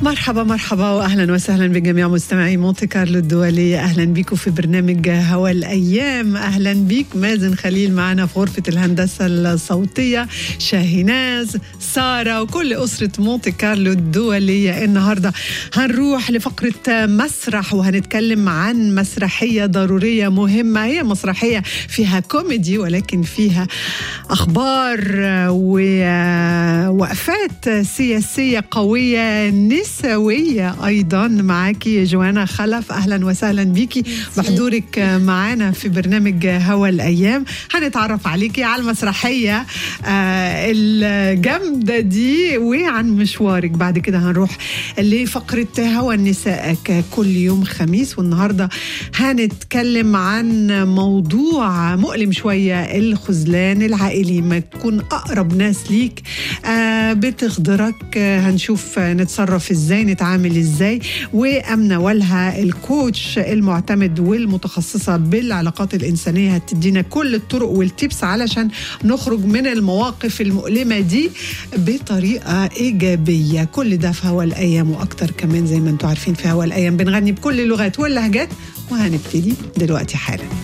مرحبا مرحبا واهلا وسهلا بجميع مستمعي مونتي كارلو الدوليه اهلا بكم في برنامج هوا الايام اهلا بك مازن خليل معنا في غرفه الهندسه الصوتيه شاهيناز ساره وكل اسره مونتي كارلو الدوليه النهارده هنروح لفقره مسرح وهنتكلم عن مسرحيه ضروريه مهمه هي مسرحيه فيها كوميدي ولكن فيها اخبار ووقفات سياسيه قويه نسوية أيضا معاكي جوانا خلف أهلا وسهلا بيكي بحضورك معانا في برنامج هوا الأيام هنتعرف عليكي على المسرحية الجامدة دي وعن مشوارك بعد كده هنروح لفقرة هوا النساء كل يوم خميس والنهاردة هنتكلم عن موضوع مؤلم شوية الخذلان العائلي ما تكون أقرب ناس ليك بتخضرك هنشوف نتصرف ازاي نتعامل ازاي وامنه والها الكوتش المعتمد والمتخصصه بالعلاقات الانسانيه هتدينا كل الطرق والتيبس علشان نخرج من المواقف المؤلمه دي بطريقه ايجابيه كل ده في هوا الايام واكتر كمان زي ما انتم عارفين في هوا الايام بنغني بكل اللغات واللهجات وهنبتدي دلوقتي حالا